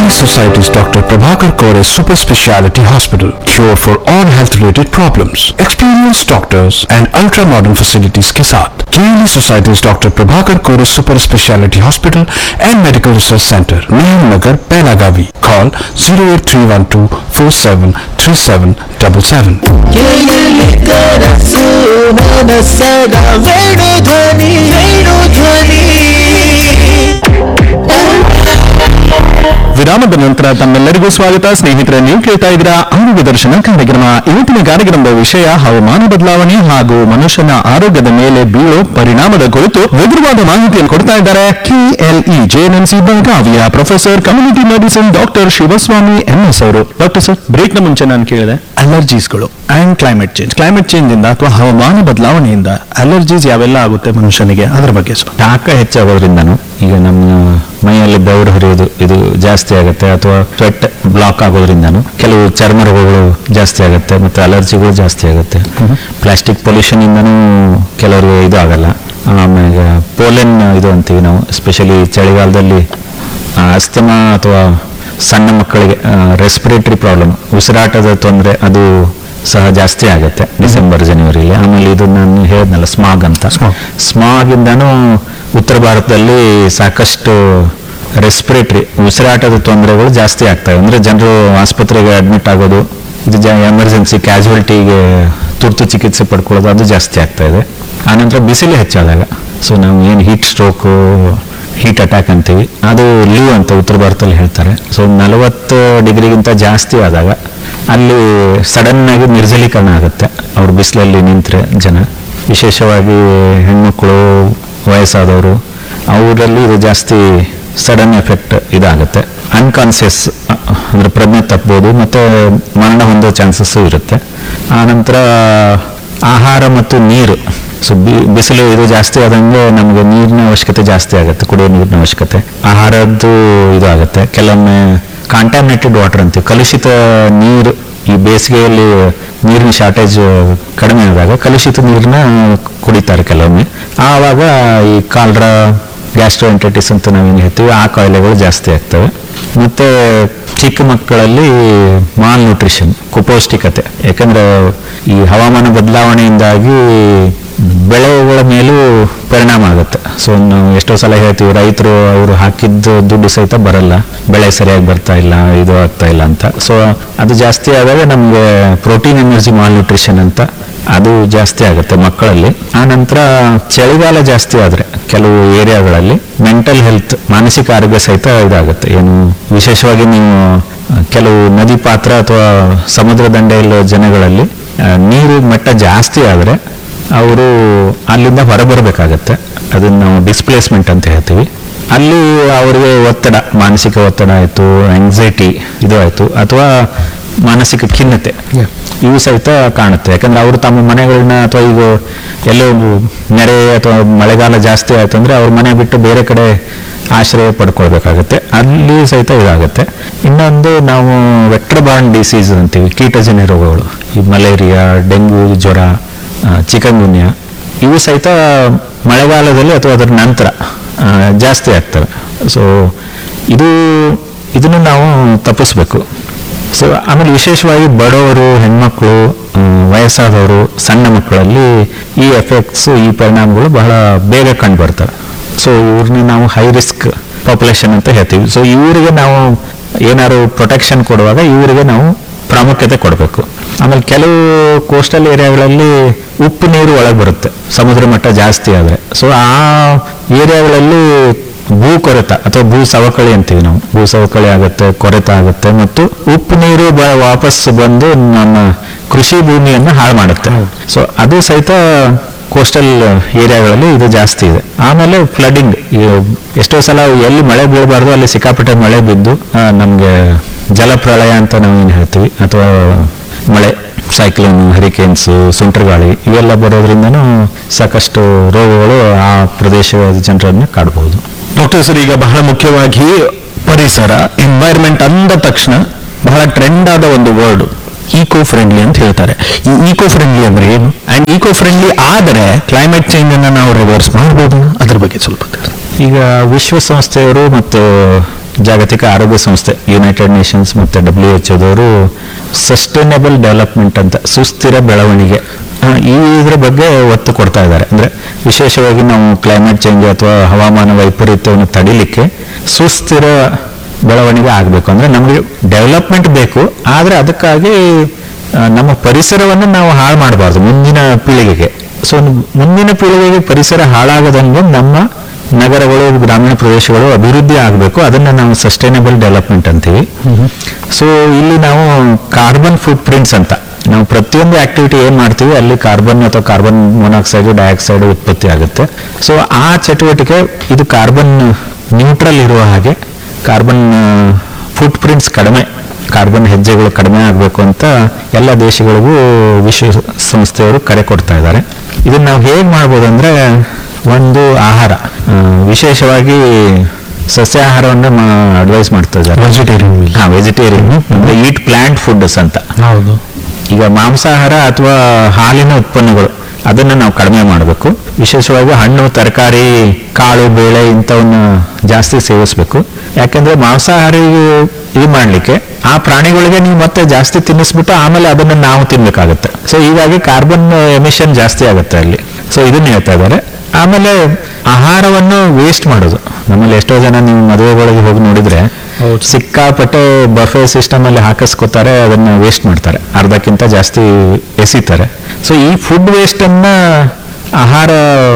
Kaylee Society's Dr. Prabhakar Kore Super Speciality Hospital. Cure for all health related problems. Experienced doctors and ultra modern facilities के साथ Kaylee Society's Dr. Prabhakar Kore Super Speciality Hospital and Medical Research Center, Nehru Nagar, Pelagavi. Call 08312 473777. ಕೇಳಿ ಕನಸು ನನಸದ ವೇಣು ಧ್ವನಿ ವೇಣು ಧ್ವನಿ ವಿರಾಮದ ನಂತರ ತಮ್ಮೆಲ್ಲರಿಗೂ ಸ್ವಾಗತ ಸ್ನೇಹಿತರೆ ನೀವು ಕೇಳ್ತಾ ಇದ್ದೀರಾ ಆರೋಗ್ಯ ದರ್ಶನ ಕಾರ್ಯಕ್ರಮ ಇವತ್ತಿನ ಕಾರ್ಯಕ್ರಮದ ವಿಷಯ ಹವಾಮಾನ ಬದಲಾವಣೆ ಹಾಗೂ ಮನುಷ್ಯನ ಆರೋಗ್ಯದ ಮೇಲೆ ಬೀಳೋ ಪರಿಣಾಮದ ಕುರಿತು ವಿವರವಾದ ಮಾಹಿತಿಯನ್ನು ಕೊಡ್ತಾ ಇದ್ದಾರೆ ಕೆಎಲ್ಇ ಜೆಎನ್ಎಂಸಿ ಬೆಳಗಾವಿಯ professor community medicine doctor Shivaswamy MS ಅವರು ಡಾಕ್ಟರ್ ಸರ್ ಬ್ರೇಕ್ ನ ಮುಂಚೆ ನಾನು ಕೇಳಿದೆ ಅಲರ್ಜೀಸ್ಗಳು and climate change climate change ಇಂದ ಅಥವಾ ಹವಾಮಾನ ಬದಲಾವಣೆಯಿಂದ ಅಲರ್ಜೀಸ್ ಯಾವೆಲ್ಲ ಆಗುತ್ತೆ ಮನುಷ್ಯನಿಗೆ ಅದರ ಬಗ್ಗೆ ಸರ್ ಶಾಖ ಹೆಚ್ಚಾಗೋದ್ರಿಂದನೂ ಈಗ ನಮ್ಮ ಮೈಯಲ್ಲಿ ಬೆವರು ಹರಿಯೋದು ಇದು ಜಾಸ್ತಿ ಆಗುತ್ತೆ ಅಥವಾ ಸ್ವೆಟ್ ಬ್ಲಾಕ್ ಆಗೋದ್ರಿಂದನೂ ಕೆಲವು ಚರ್ಮ ರೋಗಗಳು ಜಾಸ್ತಿ ಆಗುತ್ತೆ ಮತ್ತೆ ಅಲರ್ಜಿಗಳು ಜಾಸ್ತಿ ಆಗುತ್ತೆ ಪ್ಲಾಸ್ಟಿಕ್ ಪೊಲ್ಯೂಷನ್ ಇಂದನೂ ಕೆಲವರಿಗೆ ಇದು ಆಗಲ್ಲ ಆಮೇಲೆ ಪೋಲೆನ್ ಇದು ಅಂತೀವಿ ನಾವು ಎಸ್ಪೆಷಲಿ ಚಳಿಗಾಲದಲ್ಲಿ ಅಸ್ತಮಾ ಅಥವಾ ಸಣ್ಣ ಮಕ್ಕಳಿಗೆ ರೆಸ್ಪಿರೇಟರಿ ಪ್ರಾಬ್ಲಮ್ ಉಸಿರಾಟದ ತೊಂದರೆ ಅದು ಸಹ ಜಾಸ್ತಿ ಆಗುತ್ತೆ ಡಿಸೆಂಬರ್ ಜನವರಿಲಿ ಆಮೇಲೆ ಇದು ನಾನು ಹೇಳಿದ್ನಲ್ಲ ಸ್ಮಾಗ್ ಅಂತ ಸ್ಮಾಗ್ ಇಂದನೂ ಉತ್ತರ ಭಾರತದಲ್ಲಿ ಸಾಕಷ್ಟು ರೆಸ್ಪಿರೇಟರಿ ಉಸಿರಾಟದ ತೊಂದರೆಗಳು ಜಾಸ್ತಿ ಆಗ್ತವೆ ಅಂದ್ರೆ ಜನರು ಆಸ್ಪತ್ರೆಗೆ ಅಡ್ಮಿಟ್ ಆಗೋದು ಇದು ಎಮರ್ಜೆನ್ಸಿ ಕ್ಯಾಶುವಲ್ಟಿಗೆ ತುರ್ತು ಚಿಕಿತ್ಸೆ ಪಡ್ಕೊಳ್ಳೋದು ಅದು ಜಾಸ್ತಿ ಆಗ್ತಾ ಇದೆ ಆನಂತರ ಬಿಸಿಲು ಹೆಚ್ಚಾದಾಗ ಸೊ ನಾವು ಏನು ಹೀಟ್ ಸ್ಟ್ರೋಕು ಹೀಟ್ ಅಟ್ಯಾಕ್ ಅಂತೀವಿ ಅದು ಲೀವ್ ಅಂತ ಉತ್ತರ ಭಾರತದಲ್ಲಿ ಹೇಳ್ತಾರೆ ಸೊ ನಲವತ್ತು ಡಿಗ್ರಿಗಿಂತ ಜಾಸ್ತಿ ಆದಾಗ ಅಲ್ಲಿ ಸಡನ್ ಆಗಿ ನಿರ್ಜಲೀಕರಣ ಆಗುತ್ತೆ ಅವ್ರು ಬಿಸಿಲಲ್ಲಿ ನಿಂತರೆ ಜನ ವಿಶೇಷವಾಗಿ ಹೆಣ್ಮಕ್ಳು ವಯಸ್ಸಾದವರು ಅವರಲ್ಲಿ ಇದು ಜಾಸ್ತಿ ಸಡನ್ ಎಫೆಕ್ಟ್ ಇದಾಗುತ್ತೆ ಅನ್ಕಾನ್ಸಿಯಸ್ ಅಂದ್ರೆ ಪ್ರಜ್ಞೆ ತಪ್ಪಬಹುದು ಮತ್ತೆ ಮರಣ ಹೊಂದೋ ಚಾನ್ಸಸ್ ಇರುತ್ತೆ ಆ ನಂತರ ಆಹಾರ ಮತ್ತು ನೀರು ಸೊ ಬಿಸಿಲು ಇದು ಜಾಸ್ತಿ ಆದಂಗೆ ನಮಗೆ ನೀರಿನ ಅವಶ್ಯಕತೆ ಜಾಸ್ತಿ ಆಗುತ್ತೆ ಕುಡಿಯೋ ನೀರಿನ ಅವಶ್ಯಕತೆ ಆಹಾರದ್ದು ಇದು ಆಗುತ್ತೆ ಕೆಲವೊಮ್ಮೆ ಕಾಂಟ್ಯಾಮಿನೇಟೆಡ್ ವಾಟರ್ ಅಂತೀವಿ ಕಲುಷಿತ ನೀರು ಈ ಬೇಸಿಗೆಯಲ್ಲಿ ನೀರಿನ ಶಾರ್ಟೇಜ್ ಕಡಿಮೆ ಆದಾಗ ಕಲುಷಿತ ನೀರನ್ನ ಕುಡಿತಾರೆ ಕೆಲವೊಮ್ಮೆ ಆವಾಗ ಈ ಕಾಲ್ರಾ ಗ್ಯಾಸ್ಟ್ರೋಎಂಟೈಟಿಸ್ ಅಂತ ನಾವೇನು ಹೇಳ್ತೀವಿ ಆ ಕಾಯಿಲೆಗಳು ಜಾಸ್ತಿ ಆಗ್ತವೆ ಮತ್ತೆ ಚಿಕ್ಕ ಮಕ್ಕಳಲ್ಲಿ ಮಾಲ್ ನ್ಯೂಟ್ರಿಷನ್ ಕುಪೌಷ್ಟಿಕತೆ ಯಾಕಂದ್ರೆ ಈ ಹವಾಮಾನ ಬದಲಾವಣೆಯಿಂದಾಗಿ ಬೆಳೆಗಳ ಮೇಲೂ ಪರಿಣಾಮ ಆಗುತ್ತೆ ಸೊ ನಾವು ಎಷ್ಟೋ ಸಲ ಹೇಳ್ತೀವಿ ರೈತರು ಅವರು ಹಾಕಿದ್ದ ದುಡ್ಡು ಸಹಿತ ಬರಲ್ಲ ಬೆಳೆ ಸರಿಯಾಗಿ ಬರ್ತಾ ಇಲ್ಲ ಇದು ಆಗ್ತಾ ಇಲ್ಲ ಅಂತ ಸೊ ಅದು ಜಾಸ್ತಿ ಆದಾಗ ನಮಗೆ ಪ್ರೋಟೀನ್ ಎನರ್ಜಿ ಮಾಲ್ ನ್ಯೂಟ್ರಿಷನ್ ಅಂತ ಅದು ಜಾಸ್ತಿ ಆಗುತ್ತೆ ಮಕ್ಕಳಲ್ಲಿ ಆ ನಂತರ ಚಳಿಗಾಲ ಜಾಸ್ತಿ ಆದ್ರೆ ಕೆಲವು ಏರಿಯಾಗಳಲ್ಲಿ ಮೆಂಟಲ್ ಹೆಲ್ತ್ ಮಾನಸಿಕ ಆರೋಗ್ಯ ಸಹಿತ ಇದಾಗುತ್ತೆ ಏನು ವಿಶೇಷವಾಗಿ ನೀವು ಆ, ಕೆಲವು ನದಿ ಪಾತ್ರ ಅಥವಾ ಸಮುದ್ರ ದಂಡೆಯಲ್ಲಿರೋ ಜನಗಳಲ್ಲಿ ಆ, ನೀರು ಮಟ್ಟ ಜಾಸ್ತಿ ಆದ್ರೆ ಅವರು ಅಲ್ಲಿಂದ ಹೊರಬರಬೇಕಾಗತ್ತೆ ಅದನ್ನ ನಾವು ಡಿಸ್ಪ್ಲೇಸ್ಮೆಂಟ್ ಅಂತ ಹೇಳ್ತೀವಿ ಅಲ್ಲಿ ಅವರಿಗೆ ಒತ್ತಡ ಮಾನಸಿಕ ಒತ್ತಡ ಆಯಿತು ಆಂಗ್ಸೈಟಿ ಇದು ಆಯಿತು ಅಥವಾ ಮಾನಸಿಕ ಖಿನ್ನತೆ ಇವು ಸಹಿತ ಕಾಣುತ್ತೆ ಯಾಕಂದ್ರೆ ಅವರು ತಮ್ಮ ಮನೆಗಳನ್ನ ಅಥವಾ ಈಗ ಎಲ್ಲೋ ನೆರೆ ಅಥವಾ ಮಳೆಗಾಲ ಜಾಸ್ತಿ ಆಯ್ತು ಅಂದ್ರೆ ಅವ್ರ ಮನೆ ಬಿಟ್ಟು ಬೇರೆ ಕಡೆ ಆಶ್ರಯ ಪಡ್ಕೊಳ್ಬೇಕಾಗತ್ತೆ ಅಲ್ಲಿ ಸಹಿತ ಇದಾಗುತ್ತೆ ಇನ್ನೊಂದು ನಾವು ವೆಕ್ಟರ್ ಬಾರ್ನ್ ಡಿಸೀಸ್ ಅಂತೀವಿ ಕೀಟಜನ್ಯ ರೋಗಗಳು ಈ ಮಲೇರಿಯಾ ಡೆಂಗು ಜ್ವರ ಚಿಕನ್ಗುನ್ಯ ಇವು ಸಹಿತ ಮಳೆಗಾಲದಲ್ಲಿ ಅಥವಾ ಅದರ ನಂತರ ಆ, ಜಾಸ್ತಿ ಆಗ್ತವೆ ಸೊ ಇದು ಇದನ್ನು ನಾವು ತಪ್ಪಿಸ್ಬೇಕು ಸೊ ಆಮೇಲೆ ವಿಶೇಷವಾಗಿ ಬಡವರು ಹೆಣ್ಮಕ್ಳು ಆ, ವಯಸ್ಸಾದವರು ಸಣ್ಣ ಮಕ್ಕಳಲ್ಲಿ ಈ ಎಫೆಕ್ಟ್ಸ್ ಈ ಪರಿಣಾಮಗಳು ಬಹಳ ಬೇಗ ಕಂಡು ಬರ್ತವೆ ಸೊ ಇವ್ರನ್ನ ನಾವು ಹೈ ರಿಸ್ಕ್ ಪಾಪ್ಯುಲೇಷನ್ ಅಂತ ಹೇಳ್ತೀವಿ ಸೊ ಇವರಿಗೆ ನಾವು ಏನಾದ್ರು ಪ್ರೊಟೆಕ್ಷನ್ ಕೊಡುವಾಗ ಇವರಿಗೆ ನಾವು ಪ್ರಾಮುಖ್ಯತೆ ಕೊಡಬೇಕು ಆಮೇಲೆ ಕೆಲವು ಕೋಸ್ಟಲ್ ಏರಿಯಾಗಳಲ್ಲಿ ಉಪ್ಪು ನೀರು ಒಳಗೆ ಬರುತ್ತೆ ಸಮುದ್ರ ಮಟ್ಟ ಜಾಸ್ತಿ ಆದರೆ ಸೊ ಆ ಏರಿಯಾಗಳಲ್ಲಿ ಭೂ ಕೊರೆತ ಅಥವಾ ಭೂ ಸವಕಳಿ ಅಂತೀವಿ ನಾವು ಭೂ ಸವಕಳಿ ಆಗುತ್ತೆ ಕೊರೆತ ಆಗುತ್ತೆ ಮತ್ತು ಉಪ್ಪು ನೀರು ಬ- ವಾಪಸ್ ಬಂದು ನಮ್ಮ ಕೃಷಿ ಭೂಮಿಯನ್ನು ಹಾಳು ಮಾಡುತ್ತೆ ಸೊ ಅದು ಸಹಿತ ಕೋಸ್ಟಲ್ ಏರಿಯಾಗಳಲ್ಲಿ ಇದು ಜಾಸ್ತಿ ಇದೆ ಆಮೇಲೆ ಫ್ಲಡಿಂಗ್ ಎಷ್ಟೋ ಸಲ ಎಲ್ಲಿ ಮಳೆ ಬೀಳಬಾರ್ದು ಅಲ್ಲಿ ಸಿಕ್ಕಾಪಟ್ಟೆ ಮಳೆ ಬಿದ್ದು ಆ, ನಮ್ಗೆ ಜಲಪ್ರಳಯ ಅಂತ ನಾವು ಏನು ಹೇಳ್ತೀವಿ ಅಥವಾ ಮಳೆ ಸೈಕ್ಲೋನ್ ಹರಿಕೇನ್ಸ್ ಸುಂಟರಗಾಳಿ ಇವೆಲ್ಲ ಬರೋದ್ರಿಂದನೂ ಸಾಕಷ್ಟು ರೋಗಗಳು ಆ ಪ್ರದೇಶದ ಜನರನ್ನು ಕಾಡಬಹುದು ಡಾಕ್ಟರ್ ಸರ್ ಈಗ ಬಹಳ ಮುಖ್ಯವಾಗಿ ಪರಿಸರ ಎನ್ವೈರ್ಮೆಂಟ್ ಅಂದ ತಕ್ಷಣ ಬಹಳ ಟ್ರೆಂಡ್ ಆದ ಒಂದು ವರ್ಡ್ ಈಕೋ ಫ್ರೆಂಡ್ಲಿ ಅಂತ ಹೇಳ್ತಾರೆ ಈ ಈಕೋ ಫ್ರೆಂಡ್ಲಿ ಅಂದ್ರೆ ಏನು ಅಂಡ್ ಈಕೋ ಫ್ರೆಂಡ್ಲಿ ಆದರೆ ಕ್ಲೈಮೇಟ್ ಚೇಂಜ್ ಅನ್ನ ನಾವು ರಿವರ್ಸ್ ಮಾಡಬಹುದು ಅದ್ರ ಬಗ್ಗೆ ಸ್ವಲ್ಪ ತಿಳಿಸಿ. ಈಗ ವಿಶ್ವಸಂಸ್ಥೆಯವರು ಮತ್ತು ಜಾಗತಿಕ ಆರೋಗ್ಯ ಸಂಸ್ಥೆ ಯುನೈಟೆಡ್ ನೇಷನ್ಸ್ ಮತ್ತು ಡಬ್ಲ್ಯೂ ಎಚ್ ಓದವರು ಸಸ್ಟೈನಬಲ್ ಡೆವಲಪ್ಮೆಂಟ್ ಅಂತ ಸುಸ್ಥಿರ ಬೆಳವಣಿಗೆ ಆ, ಈ ಇದ್ರ ಬಗ್ಗೆ ಒತ್ತು ಕೊಡ್ತಾ ಇದ್ದಾರೆ ಅಂದ್ರೆ ವಿಶೇಷವಾಗಿ ನಾವು ಕ್ಲೈಮೇಟ್ ಚೇಂಜ್ ಅಥವಾ ಹವಾಮಾನ ವೈಪರೀತ್ಯವನ್ನು ತಡಿಲಿಕ್ಕೆ ಸುಸ್ಥಿರ ಬೆಳವಣಿಗೆ ಆಗಬೇಕು ಅಂದ್ರೆ ನಮಗೆ ಡೆವಲಪ್ಮೆಂಟ್ ಬೇಕು ಆದ್ರೆ ಅದಕ್ಕಾಗಿ ಆ, ನಮ್ಮ ಪರಿಸರವನ್ನು ನಾವು ಹಾಳು ಮಾಡಬಾರ್ದು ಮುಂದಿನ ಪೀಳಿಗೆಗೆ ಸೊ ಮುಂದಿನ ಪೀಳಿಗೆಗೆ ಪರಿಸರ ಹಾಳಾಗದಂಗೆ ನಮ್ಮ ನಗರಗಳು ಗ್ರಾಮೀಣ ಪ್ರದೇಶಗಳು ಅಭಿವೃದ್ಧಿ ಆಗಬೇಕು ಅದನ್ನ ನಾವು ಸಸ್ಟೈನಬಲ್ ಡೆವಲಪ್ಮೆಂಟ್ ಅಂತೀವಿ ಸೊ ಇಲ್ಲಿ ನಾವು ಕಾರ್ಬನ್ ಫುಟ್ ಪ್ರಿಂಟ್ಸ್ ಅಂತ ನಾವು ಪ್ರತಿಯೊಂದು ಆಕ್ಟಿವಿಟಿ ಏನ್ ಮಾಡ್ತೀವಿ ಅಲ್ಲಿ ಕಾರ್ಬನ್ ಅಥವಾ ಕಾರ್ಬನ್ ಮೊನಾಕ್ಸೈಡ್ ಡೈಆಕ್ಸೈಡ್ ಉತ್ಪತ್ತಿ ಆಗುತ್ತೆ ಸೊ ಆ ಚಟುವಟಿಕೆ ಇದು ಕಾರ್ಬನ್ ನ್ಯೂಟ್ರಲ್ ಇರುವ ಹಾಗೆ ಕಾರ್ಬನ್ ಫುಟ್ ಪ್ರಿಂಟ್ಸ್ ಕಡಿಮೆ ಕಾರ್ಬನ್ ಹೆಜ್ಜೆಗಳು ಕಡಿಮೆ ಆಗಬೇಕು ಅಂತ ಎಲ್ಲ ದೇಶಗಳಿಗೂ ವಿಶ್ವ ಸಂಸ್ಥೆಯವರು ಕರೆ ಕೊಡ್ತಾ ಇದ್ದಾರೆ ಇದನ್ನ ನಾವು ಹೇಗೆ ಮಾಡ್ಬೋದು ಅಂದ್ರೆ ಒಂದು ಆಹಾರ ಆ, ವಿಶೇಷವಾಗಿ ಸಸ್ಯಾಹಾರವನ್ನು ಅಡ್ವೈಸ್ ಮಾಡ್ತಾ ಇದ್ದಾರೆ ವೆಜಿಟೇರಿಯನ್ ಮೀಲ್ ಹಾ ವೆಜಿಟೇರಿಯನ್ ಅಂದ್ರೆ ಈಟ್ ಪ್ಲಾಂಟ್ ಫುಡ್ಸ್ ಅಂತ ಹೌದು ಈಗ ಮಾಂಸಾಹಾರ ಅಥವಾ ಹಾಲಿನ ಉತ್ಪನ್ನಗಳು ಅದನ್ನ ನಾವು ಕಡಿಮೆ ಮಾಡಬೇಕು ವಿಶೇಷವಾಗಿ ಹಣ್ಣು ತರಕಾರಿ ಕಾಳು ಬೇಳೆ ಇಂಥವನ್ನ ಜಾಸ್ತಿ ಸೇವಿಸಬೇಕು ಯಾಕಂದ್ರೆ ಮಾಂಸಾಹಾರಿ ಇದು ಮಾಡ್ಲಿಕ್ಕೆ ಆ ಪ್ರಾಣಿಗಳಿಗೆ ನೀವು ಮತ್ತೆ ಜಾಸ್ತಿ ತಿನ್ನಿಸ್ಬಿಟ್ಟು ಆಮೇಲೆ ಅದನ್ನ ನಾವು ತಿನ್ಬೇಕಾಗತ್ತೆ ಸೊ ಹೀಗಾಗಿ ಕಾರ್ಬನ್ ಎಮಿಷನ್ ಜಾಸ್ತಿ ಆಗುತ್ತೆ ಅಲ್ಲಿ ಸೊ ಇದನ್ನ ಹೇಳ್ತಾ ಇದ್ದಾರೆ ಆಮೇಲೆ ಆಹಾರವನ್ನು ವೇಸ್ಟ್ ಮಾಡೋದು ನಮ್ಮಲ್ಲಿ ಎಷ್ಟೋ ಜನ ನೀವು ಮದುವೆಗಳಿಗೆ ಹೋಗಿ ನೋಡಿದ್ರೆ ಸಿಕ್ಕಾಪಟ್ಟೆ ಬಫೆ ಸಿಸ್ಟಮ್ ಅಲ್ಲಿ ಹಾಕಿಸ್ಕೊತಾರೆ ಅದನ್ನ ವೇಸ್ಟ್ ಮಾಡ್ತಾರೆ ಅರ್ಧಕ್ಕಿಂತ ಜಾಸ್ತಿ ಎಸಿತಾರೆ ಸೊ ಈ ಫುಡ್ ವೇಸ್ಟ್ ಅನ್ನ ಆಹಾರ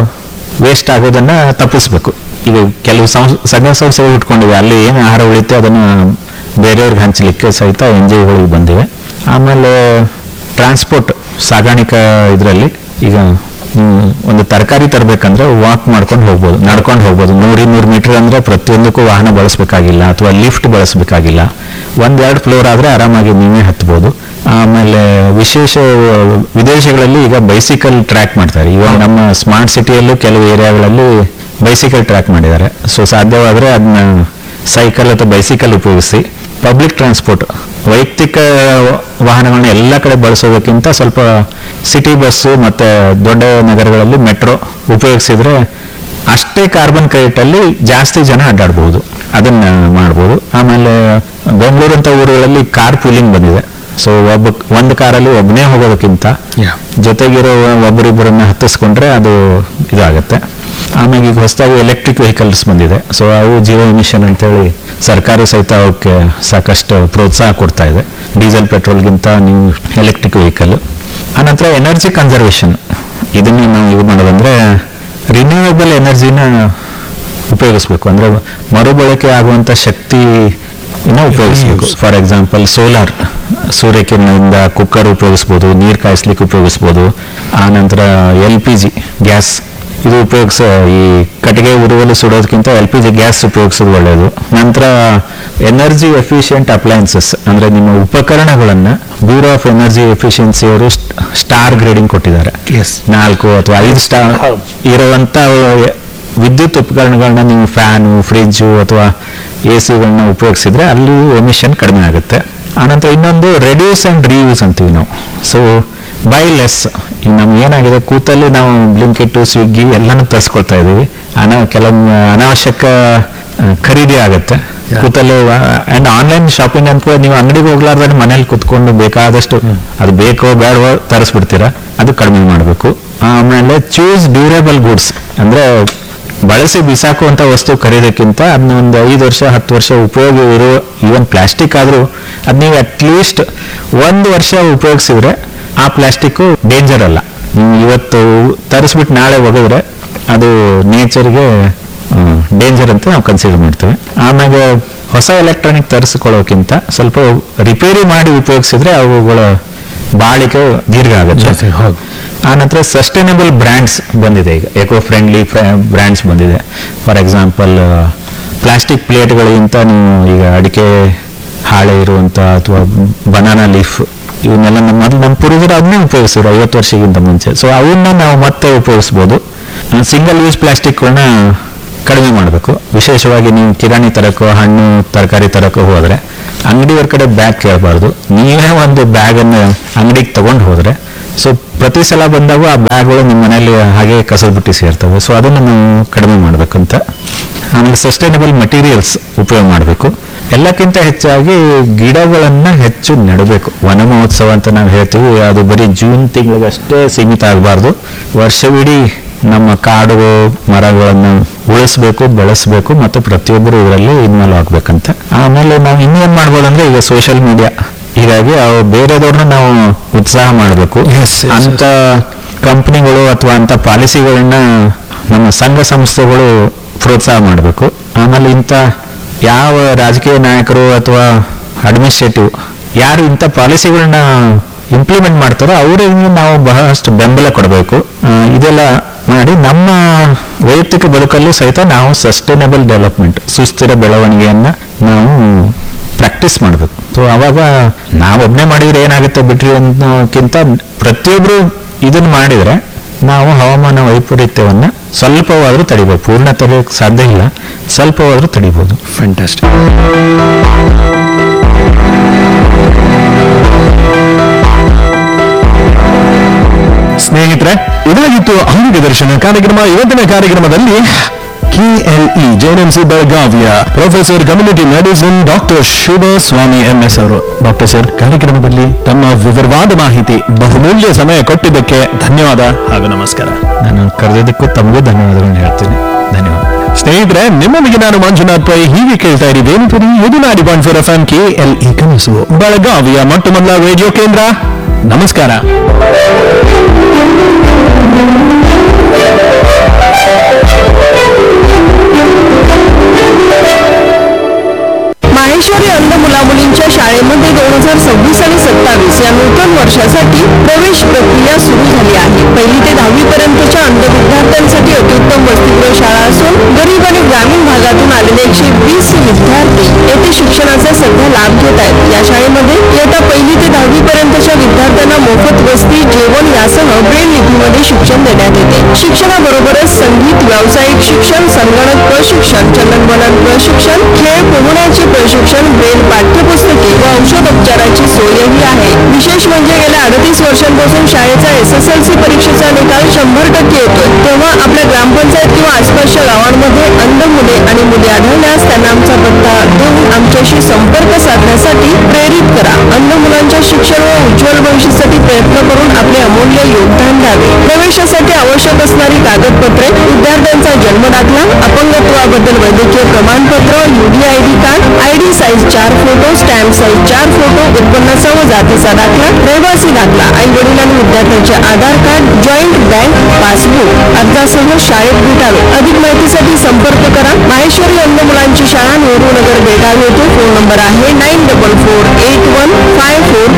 ವೇಸ್ಟ್ ಆಗೋದನ್ನ ತಪ್ಪಿಸ್ಬೇಕು ಈಗ ಕೆಲವು ಸಂಸ್ ಸಂಘ ಸಂಸ್ಥೆಗಳು ಇಟ್ಕೊಂಡಿವೆ ಅಲ್ಲಿ ಏನು ಆಹಾರ ಉಳಿತೆ ಅದನ್ನ ಬೇರೆಯವ್ರಿಗೆ ಹಂಚಲಿಕ್ಕೆ ಸಹಿತ ಎನ್ ಜಿ ಒಗಳಿಗೆ ಬಂದಿವೆ ಆಮೇಲೆ ಟ್ರಾನ್ಸ್ಪೋರ್ಟ್ ಸಾಗಾಣಿಕಾ ಇದರಲ್ಲಿ ಈಗ ನೀವು ಒಂದು ತರಕಾರಿ ತರಬೇಕಂದ್ರೆ ವಾಕ್ ಮಾಡ್ಕೊಂಡು ಹೋಗ್ಬೋದು ನಡ್ಕೊಂಡು ಹೋಗ್ಬೋದು ನೂರ ಇನ್ನೂರು ಮೀಟರ್ ಅಂದ್ರೆ ಪ್ರತಿಯೊಂದಕ್ಕೂ ವಾಹನ ಬಳಸಬೇಕಾಗಿಲ್ಲ ಅಥವಾ ಲಿಫ್ಟ್ ಬಳಸಬೇಕಾಗಿಲ್ಲ ಒಂದೆರಡು ಫ್ಲೋರ್ ಆದ್ರೆ ಆರಾಮಾಗಿ ನೀವೇ ಹತ್ಬೋದು ಆಮೇಲೆ ವಿಶೇಷ ವಿದೇಶಗಳಲ್ಲಿ ಈಗ ಬೈಸಿಕಲ್ ಟ್ರ್ಯಾಕ್ ಮಾಡ್ತಾರೆ ಇವಾಗ ನಮ್ಮ ಸ್ಮಾರ್ಟ್ ಸಿಟಿಯಲ್ಲೂ ಕೆಲವು ಏರಿಯಾಗಳಲ್ಲಿ ಬೈಸಿಕಲ್ ಟ್ರ್ಯಾಕ್ ಮಾಡಿದ್ದಾರೆ ಸೊ ಸಾಧ್ಯವಾದ್ರೆ ಅದನ್ನ ಸೈಕಲ್ ಅಥವಾ ಬೈಸಿಕಲ್ ಉಪಯೋಗಿಸಿ ಪಬ್ಲಿಕ್ ಟ್ರಾನ್ಸ್ಪೋರ್ಟ್ ವೈಯಕ್ತಿಕ ವಾಹನಗಳನ್ನ ಎಲ್ಲ ಕಡೆ ಬಳಸೋದಕ್ಕಿಂತ ಸ್ವಲ್ಪ ಸಿಟಿ ಬಸ್ಸು ಮತ್ತೆ ದೊಡ್ಡ ನಗರಗಳಲ್ಲಿ ಮೆಟ್ರೋ ಉಪಯೋಗಿಸಿದ್ರೆ ಅಷ್ಟೇ ಕಾರ್ಬನ್ ಕ್ರೆಡಿಟ್ ಅಲ್ಲಿ ಜಾಸ್ತಿ ಜನ ಅಡ್ಡಾಡ್ಬೋದು ಅದನ್ನ ಮಾಡ್ಬೋದು ಆಮೇಲೆ ಬೆಂಗಳೂರು ಅಂತ ಊರುಗಳಲ್ಲಿ ಕಾರ್ ಪೂಲಿಂಗ್ ಬಂದಿದೆ ಸೊ ಒಬ್ಬ ಒಂದು ಕಾರಲ್ಲಿ ಒಬ್ಬನೇ ಹೋಗೋದಕ್ಕಿಂತ Yeah. ಜೊತೆಗಿರೋ ಒಬ್ಬರಿಬ್ಬರನ್ನ ಹತ್ತಿಸ್ಕೊಂಡ್ರೆ ಅದು ಇದಾಗತ್ತೆ ಆಮೇಲೆ ಈಗ ಹೊಸದಾಗಿ ಎಲೆಕ್ಟ್ರಿಕ್ ವೆಹಿಕಲ್ಸ್ ಬಂದಿದೆ ಸೊ ಅವು ಜೀರೋ ಎಮಿಷನ್ ಅಂತೇಳಿ ಸರ್ಕಾರ ಸಹಿತ ಅವಕ್ಕೆ ಸಾಕಷ್ಟು ಪ್ರೋತ್ಸಾಹ ಕೊಡ್ತಾ ಇದೆ ಡೀಸೆಲ್ ಪೆಟ್ರೋಲ್ಗಿಂತ ನೀವು ಎಲೆಕ್ಟ್ರಿಕ್ ವೆಹಿಕಲ್ ಆನಂತರ ಎನರ್ಜಿ ಕನ್ಸರ್ವೇಷನ್ ಇದನ್ನ ನಾವು ಇದು ಮಾಡೋದಂದ್ರೆ ರಿನ್ಯೂವೇಬಲ್ ಎನರ್ಜಿನ ಉಪಯೋಗಿಸ್ಬೇಕು ಅಂದ್ರೆ ಮರುಬಳಕೆ ಆಗುವಂತ ಶಕ್ತಿ ಉಪಯೋಗಿಸ್ಬೇಕು ಫಾರ್ ಎಕ್ಸಾಂಪಲ್ ಸೋಲಾರ್ ಸೂರ್ಯಕಿರಣದಿಂದ ಕುಕ್ಕರ್ ಉಪಯೋಗಿಸ್ಬೋದು ನೀರು ಕಾಯಿಸ್ಲಿಕ್ಕೆ ಉಪಯೋಗಿಸ್ಬೋದು ಆ ನಂತರ ಎಲ್ ಪಿ ಜಿ ಗ್ಯಾಸ್ ಇದು ಉಪಯೋಗಿಸ ಈ ಕಟ್ಟಿಗೆ ಉರುವಲು ಸುಡೋದಕ್ಕಿಂತ ಎಲ್ ಪಿ ಜಿ ಗ್ಯಾಸ್ ಉಪಯೋಗಿಸೋದು ಒಳ್ಳೆಯದು ನಂತರ ಎನರ್ಜಿ ಎಫಿಷಿಯಂಟ್ ಅಪ್ಲಯನ್ಸಸ್ ಅಂದ್ರೆ ನಿಮ್ಮ ಉಪಕರಣಗಳನ್ನ ಬ್ಯೂರೋ ಆಫ್ ಎನರ್ಜಿ ಎಫಿಷಿಯನ್ಸಿ ಅವರು ಸ್ಟಾರ್ ಗ್ರೇಡಿಂಗ್ ಕೊಟ್ಟಿದ್ದಾರೆ Yes. ನಾಲ್ಕು ಅಥವಾ ಐದು ಸ್ಟಾರ್ ಇರುವಂತ ವಿದ್ಯುತ್ ಉಪಕರಣಗಳನ್ನ ನೀವು ಫ್ಯಾನು ಫ್ರಿಜ್ಜು ಅಥವಾ ಎ ಸಿಗಳನ್ನ ಉಪಯೋಗಿಸಿದ್ರೆ ಅಲ್ಲಿ ಎಮಿಷನ್ ಕಡಿಮೆ ಆಗುತ್ತೆ ಆನಂತರ ಇನ್ನೊಂದು ರೆಡ್ಯೂಸ್ ಅಂಡ್ ರೀಯೂಸ್ ಅಂತೀವಿ ನಾವು ಸೊ ಬೈ ಲೆಸ್ ಈಗ ನಮ್ಗೆ ಏನಾಗಿದೆ ಕೂತಲ್ಲಿ ನಾವು ಬ್ಲಿಂಕೆಟ್ ಸ್ವಿಗ್ಗಿ ಎಲ್ಲಾನು ತರಿಸ್ಕೊಳ್ತಾ ಇದೀವಿ ಅನ ಕೆಲವೊಮ್ಮೆ ಅನಾವಶ್ಯಕ ಆ, ಖರೀದಿ ಆಗುತ್ತೆ ಕೂತಲ್ಲಿ ಅಂಡ್ ಆನ್ಲೈನ್ ಶಾಪಿಂಗ್ ಅಂತ ನೀವು ಅಂಗಡಿಗೆ ಹೋಗ್ಲಾರ್ದ್ರೆ ಮನೇಲಿ ಕುತ್ಕೊಂಡು ಬೇಕಾದಷ್ಟು ಅದು ಬೇಕೋ ಬೇಡವೋ ತರಿಸ್ಬಿಡ್ತೀರಾ ಅದು ಕಡಿಮೆ ಮಾಡಬೇಕು ಆಮೇಲೆ ಚೂಸ್ ಡ್ಯೂರೇಬಲ್ ಗುಡ್ಸ್ ಅಂದ್ರೆ ಬಳಸಿ ಬಿಸಾಕುವಂತ ವಸ್ತು ಖರೀದಕ್ಕಿಂತ ಅದನ್ನ ಒಂದು ಐದು ವರ್ಷ ಹತ್ತು ವರ್ಷ ಉಪಯೋಗ ಇರೋ ಈವನ್ ಪ್ಲಾಸ್ಟಿಕ್ ಆದ್ರೂ ಅದ್ ನೀವು ಅಟ್ಲೀಸ್ಟ್ ಒಂದು ವರ್ಷ ಉಪಯೋಗಿಸಿದ್ರೆ ಆ ಪ್ಲಾಸ್ಟಿಕ್ ಡೇಂಜರ್ ಅಲ್ಲ ನೀವು ಇವತ್ತು ತರಿಸ್ಬಿಟ್ಟು ನಾಳೆ ಒಗೆದ್ರೆ ಅದು ನೇಚರ್ಗೆ ಡೇಂಜರ್ ಅಂತ ನಾವು ಕನ್ಸಿಡರ್ ಮಾಡ್ತೇವೆ ಆಮೇಲೆ ಹೊಸ ಎಲೆಕ್ಟ್ರಾನಿಕ್ ತರಿಸ್ಕೊಳ್ಳೋಕ್ಕಿಂತ ಸ್ವಲ್ಪ ರಿಪೇರಿ ಮಾಡಿ ಉಪಯೋಗಿಸಿದ್ರೆ ಅವುಗಳ ಬಾಳಿಕೆ ದೀರ್ಘ ಆಗುತ್ತೆ ಜಾಸ್ತಿ, ಹೌದು. ಆನಂತರ ಸಸ್ಟೈನಬಲ್ ಬ್ರ್ಯಾಂಡ್ಸ್ ಬಂದಿದೆ ಈಗ ಎಕೋ ಫ್ರೆಂಡ್ಲಿ ಬ್ರ್ಯಾಂಡ್ಸ್ ಬಂದಿದೆ ಫಾರ್ ಎಕ್ಸಾಂಪಲ್ ಪ್ಲಾಸ್ಟಿಕ್ ಪ್ಲೇಟ್ಗಳಿಗಿಂತ ನೀವು ಈಗ ಅಡಿಕೆ ಹಾಳೆ ಇರುವಂತ ಅಥವಾ ಬನಾನಾ ಲೀಫ್ ಇವನ್ನೆಲ್ಲ ನಮ್ಮ ಮೊದಲು ನಮ್ಮ ಪೂರ್ವಜರು ಅದನ್ನೇ ಉಪಯೋಗಿಸಿದ್ರು ಐವತ್ತು ವರ್ಷಕ್ಕಿಂತ ಮುಂಚೆ ಸೊ ಅವನ್ನ ನಾವು ಮತ್ತೆ ಉಪಯೋಗಿಸ್ಬೋದು ಸಿಂಗಲ್ ಯೂಸ್ ಪ್ಲಾಸ್ಟಿಕ್ಗಳನ್ನ ಕಡಿಮೆ ಮಾಡಬೇಕು ವಿಶೇಷವಾಗಿ ನೀವು ಕಿರಾಣಿ ತರಕೋ ಹಣ್ಣು ತರಕಾರಿ ತರಕೋ ಹೋದ್ರೆ ಅಂಗಡಿಯವ್ರ ಕಡೆ ಬ್ಯಾಗ್ ಕೇಳಬಾರ್ದು ನೀವೇ ಒಂದು ಬ್ಯಾಗ್ ಅನ್ನು ಅಂಗಡಿಗೆ ತಗೊಂಡು ಹೋದ್ರೆ ಸೊ ಪ್ರತಿ ಸಲ ಬಂದಾಗ ಆ ಬ್ಯಾಗ್ಗಳು ನಿಮ್ಮ ಮನೆಯಲ್ಲಿ ಹಾಗೆ ಕಸದ ಬುಟ್ಟಿ ಸೇರ್ತವೆ ಸೊ ಅದನ್ನು ನಾವು ಕಡಿಮೆ ಮಾಡಬೇಕಂತ ಆಮೇಲೆ ಸಸ್ಟೈನಬಲ್ ಮಟೀರಿಯಲ್ಸ್ ಉಪಯೋಗ ಮಾಡಬೇಕು ಎಲ್ಲಕ್ಕಿಂತ ಹೆಚ್ಚಾಗಿ ಗಿಡಗಳನ್ನ ಹೆಚ್ಚು ನೆಡಬೇಕು ವನ ಮಹೋತ್ಸವ ಅಂತ ನಾವು ಹೇಳ್ತೀವಿ ಅದು ಬರೀ ಜೂನ್ ತಿಂಗಳಿಗಷ್ಟೇ ಸೀಮಿತ ಆಗಬಾರ್ದು ವರ್ಷವಿಡೀ ನಮ್ಮ ಕಾಡು ಮರಗಳನ್ನು ಉಳಿಸ್ಬೇಕು ಬೆಳೆಸಬೇಕು ಮತ್ತು ಪ್ರತಿಯೊಬ್ಬರು ಇದರಲ್ಲಿ ಇನ್ವಾಲ್ವ್ ಆಗ್ಬೇಕಂತ ಆಮೇಲೆ ನಾವು ಇನ್ನೇನ್ ಮಾಡ್ಬೋದಂದ್ರೆ ಈಗ ಸೋಷಿಯಲ್ ಮೀಡಿಯಾ ಹೀಗಾಗಿ ಅವು ಬೇರೆದವ್ರನ್ನ ನಾವು ಉತ್ಸಾಹ ಮಾಡಬೇಕು Yes, yes, ಅಂತ ಕಂಪ್ನಿಗಳು ಅಥವಾ ಅಂತ ಪಾಲಿಸಿಗಳನ್ನ ನಮ್ಮ ಸಂಘ ಸಂಸ್ಥೆಗಳು ಪ್ರೋತ್ಸಾಹ ಮಾಡಬೇಕು ಆಮೇಲೆ ಇಂಥ ಯಾವ ರಾಜಕೀಯ ನಾಯಕರು ಅಥವಾ ಅಡ್ಮಿನಿಸ್ಟ್ರೇಟಿವ್ ಯಾರು ಇಂಥ ಪಾಲಿಸಿಗಳನ್ನ ಇಂಪ್ಲಿಮೆಂಟ್ ಮಾಡ್ತಾರೋ ಅವರಿಗೆ ನಾವು ಬಹಳಷ್ಟು ಬೆಂಬಲ ಕೊಡಬೇಕು ಆ, ಇದೆಲ್ಲ ಮಾಡಿ ನಮ್ಮ ವೈಯಕ್ತಿಕ ಬದುಕಲ್ಲೂ ಸಹಿತ ನಾವು ಸಸ್ಟೈನಬಲ್ ಡೆವಲಪ್ಮೆಂಟ್ ಸುಸ್ಥಿರ ಬೆಳವಣಿಗೆಯನ್ನ ನಾವು ಪ್ರಾಕ್ಟೀಸ್ ಮಾಡಬೇಕು ಸೊ ಅವಾಗ ನಾವೊಬ್ಬನೇ ಮಾಡಿದ್ರೆ ಏನಾಗುತ್ತೆ ಬಿಟ್ರಿ ಅನ್ನೋಕ್ಕಿಂತ ಪ್ರತಿಯೊಬ್ರು ಇದನ್ನ ಮಾಡಿದ್ರೆ ನಾವು ಹವಾಮಾನ ವೈಪರೀತ್ಯವನ್ನ ಸ್ವಲ್ಪವಾದ್ರೂ ತಡಿಬೋದು ಪೂರ್ಣ ತಡೆಯೋಕೆ ಸಾಧ್ಯ ಇಲ್ಲ ಸ್ವಲ್ಪವಾದ್ರೂ ತಡಿಬೋದು ಫ್ಯಾಂಟಾಸ್ಟಿಕ್ ಸ್ನೇಹಿತರೆ ಇದಾಗಿತ್ತು ಆರೋಗ್ಯ ದರ್ಶನ ಕಾರ್ಯಕ್ರಮ ಇವತ್ತಿನ ಕಾರ್ಯಕ್ರಮದಲ್ಲಿ ಕೆಎಲ್ಇ ಜೆಎನ್ಎಂಸಿ ಬೆಳಗಾವಿಯ professor community medicine doctor Shubha Swamy MS ಅವರು ಡಾಕ್ಟರ್ ಸರ್ ಕಾರ್ಯಕ್ರಮದಲ್ಲಿ ತಮ್ಮ ವಿವರವಾದ ಮಾಹಿತಿ ಬಹುಮೂಲ್ಯ ಸಮಯ ಕೊಟ್ಟಿದ್ದಕ್ಕೆ ಧನ್ಯವಾದ ಹಾಗೂ ನಮಸ್ಕಾರ ನಾನು ಕರೆದಿದ್ದಕ್ಕೂ ತಮಗೂ ಧನ್ಯವಾದಗಳನ್ನ ಹೇಳ್ತೀನಿ ಧನ್ಯವಾದ ಸ್ನೇಹಿತರೆ ನಿಮ್ಮೊಂದಿಗೆ ನಾನು ಮಂಜುನಾಥ್ ಪೈ ಹೀಗೆ ಕೇಳ್ತಾ ಇರಿ ವೇಣುಪುರಿ ಇದು ನಾಡಿ point four F M K L E ಕನಸು ಬೆಳಗಾವಿಯ ಮೊಟ್ಟ ಮೊದಲ ರೇಡಿಯೋ ಕೇಂದ್ರ ನಮಸ್ಕಾರ माहेश्वरी अंध मुलामुलींच्या शाळेमध्ये दोन हजार सव्वीस आणि सत्तावीस या नूतन वर्षासाठी प्रवेश प्रक्रिया सुरू झाली आहे पहिली ते दहावी पर्यंतच्या अंध विद्यार्थ्यांसाठी अत्युत्तम वसतिगृह शाळा असून गरीब आणि ग्रामीण भागातून आलेले एकशे वीस विद्यार्थी येथे शिक्षणाचा सध्या लाभ घेत आहेत या शाळेमध्ये इयत्ता पहिली ते दहावी पर्यंतच्या विद्यार्थ्यांना मोफत वस्ती जेवण यासह ब्रेल लिपीमध्ये शिक्षण देण्यात येते शिक्षणाबरोबरच संगीत व्यावसायिक शिक्षण संगणक प्रशिक्षण चलनवलन प्रशिक्षण खेळ पोहण्याचे प्रशिक्षण ब्रेल पाठ्यपुस्तके व औषधोपचाराची सोयही आहे विशेष म्हणजे गेल्या अडतीस वर्षांपासून शाळेचा एस एस एल सी परीक्षेचा निकाल शंभर टक्के येतोय तेव्हा आपल्या ग्रामपंचायत किंवा आसपासच्या गावांमध्ये अंध मुले आणि मुली आढळल्यास त्यांना आमचा पत्ता देऊन आमच्याशी संपर्क साधण्यासाठी प्रेरित करा अंध मुलांच्या शिक्षण व उज्ज्वल भविष्यासाठी प्रयत्न करून आपले अमूल्य योगदान द्यावे प्रवेशासाठी आवश्यक असणारी कागदपत्रे विद्यार्थ्यांचा जन्म दाखला अपंगत्वाबद्दल वैद्यकीय प्रमाणपत्र यूडीआयडी कार्ड आयडी साईज चार फोटो स्टॅम्प साईज चार फोटो उत्पन्नाचा व जातीचा दाखला रहिवासी दाखला आई वडील आणि विद्यार्थ्यांचे Aadhaar card joint bank passbook अर्जासह शाळेत भेटावे अधिक माहितीसाठी संपर्क करा माहेश्वरी अंध मुलांची शाळा नेहरू नगर बेळगाव येथे फोन नंबर आहे nine double four eight one five four